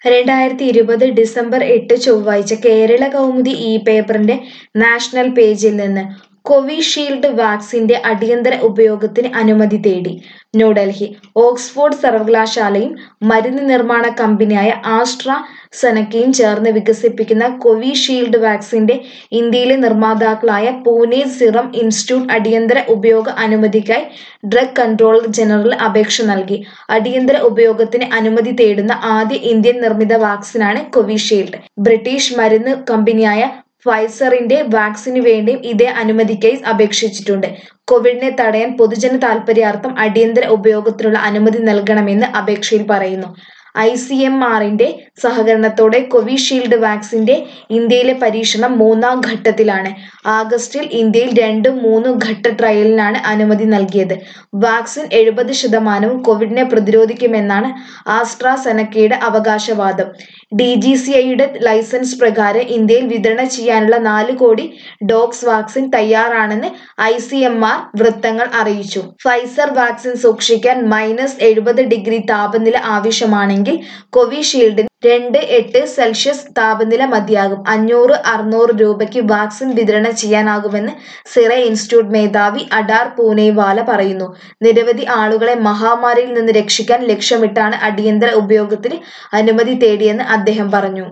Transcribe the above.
രണ്ടായിരത്തി ഇരുപത് ഡിസംബർ എട്ട് ചൊവ്വാഴ്ച കേരള കൗമുദി ഈ പേപ്പറിന്റെ നാഷണൽ പേജിൽ നിന്ന് കോവിഷീൽഡ് വാക്സിന്റെ അടിയന്തര ഉപയോഗത്തിന് അനുമതി തേടി ന്യൂഡൽഹി ഓക്സ്ഫോർഡ് സർവകലാശാലയും മരുന്ന് നിർമ്മാണ കമ്പനിയായ ആസ്ട്ര സെനക്കയും ചേർന്ന് വികസിപ്പിക്കുന്ന കോവിഷീൽഡ് വാക്സിന്റെ ഇന്ത്യയിലെ നിർമ്മാതാക്കളായ പൂനെ സിറം ഇൻസ്റ്റിറ്റ്യൂട്ട് അടിയന്തര ഉപയോഗ അനുമതിക്കായി ഡ്രഗ് കൺട്രോളർ ജനറൽ അപേക്ഷ നൽകി അടിയന്തര ഉപയോഗത്തിന് അനുമതി തേടുന്ന ആദ്യ ഇന്ത്യൻ നിർമ്മിത വാക്സിനാണ് കോവിഷീൽഡ് ബ്രിട്ടീഷ് മരുന്ന് കമ്പനിയായ ഫൈസറിന്റെ വാക്സിനു വേണ്ടിയും ഇതേ അനുമതിക്കായി അപേക്ഷിച്ചിട്ടുണ്ട് കോവിഡിനെ തടയാൻ പൊതുജന താൽപര്യാർത്ഥം അടിയന്തര ഉപയോഗത്തിനുള്ള അനുമതി നൽകണമെന്ന് അപേക്ഷയിൽ പറയുന്നു ഐ സി എം ആറിന്റെ സഹകരണത്തോടെ കോവിഷീൽഡ് വാക്സിന്റെ ഇന്ത്യയിലെ പരീക്ഷണം മൂന്നാം ഘട്ടത്തിലാണ് ആഗസ്റ്റിൽ ഇന്ത്യയിൽ രണ്ടും മൂന്നും ഘട്ട ട്രയലിനാണ് അനുമതി നൽകിയത് വാക്സിൻ എഴുപത് ശതമാനവും കോവിഡിനെ പ്രതിരോധിക്കുമെന്നാണ് ആസ്ട്രാസെനക്കയുടെ അവകാശവാദം ഡി ജി സി ഐയുടെ ലൈസൻസ് പ്രകാരം ഇന്ത്യയിൽ വിതരണം ചെയ്യാനുള്ള നാല് കോടി ഡോക്സ് വാക്സിൻ തയ്യാറാണെന്ന് ഐ സി എം ആർ വൃത്തങ്ങൾ അറിയിച്ചു ഫൈസർ വാക്സിൻ സൂക്ഷിക്കാൻ മൈനസ് എഴുപത് ഡിഗ്രി താപനില ആവശ്യമാണെങ്കിൽ കോവിഷീൽഡിന് രണ്ട് എട്ട് സെൽഷ്യസ് താപനില മതിയാകും അഞ്ഞൂറ് അറുന്നൂറ് രൂപയ്ക്ക് വാക്സിൻ വിതരണം ചെയ്യാനാകുമെന്ന് സിറ ഇൻസ്റ്റിറ്റ്യൂട്ട് മേധാവി അഡാർ പൂനെവാല പറയുന്നു നിരവധി ആളുകളെ മഹാമാരിയിൽ നിന്ന് രക്ഷിക്കാൻ ലക്ഷ്യമിട്ടാണ് അടിയന്തര ഉപയോഗത്തിന് അനുമതി തേടിയെന്ന് അദ്ദേഹം പറഞ്ഞു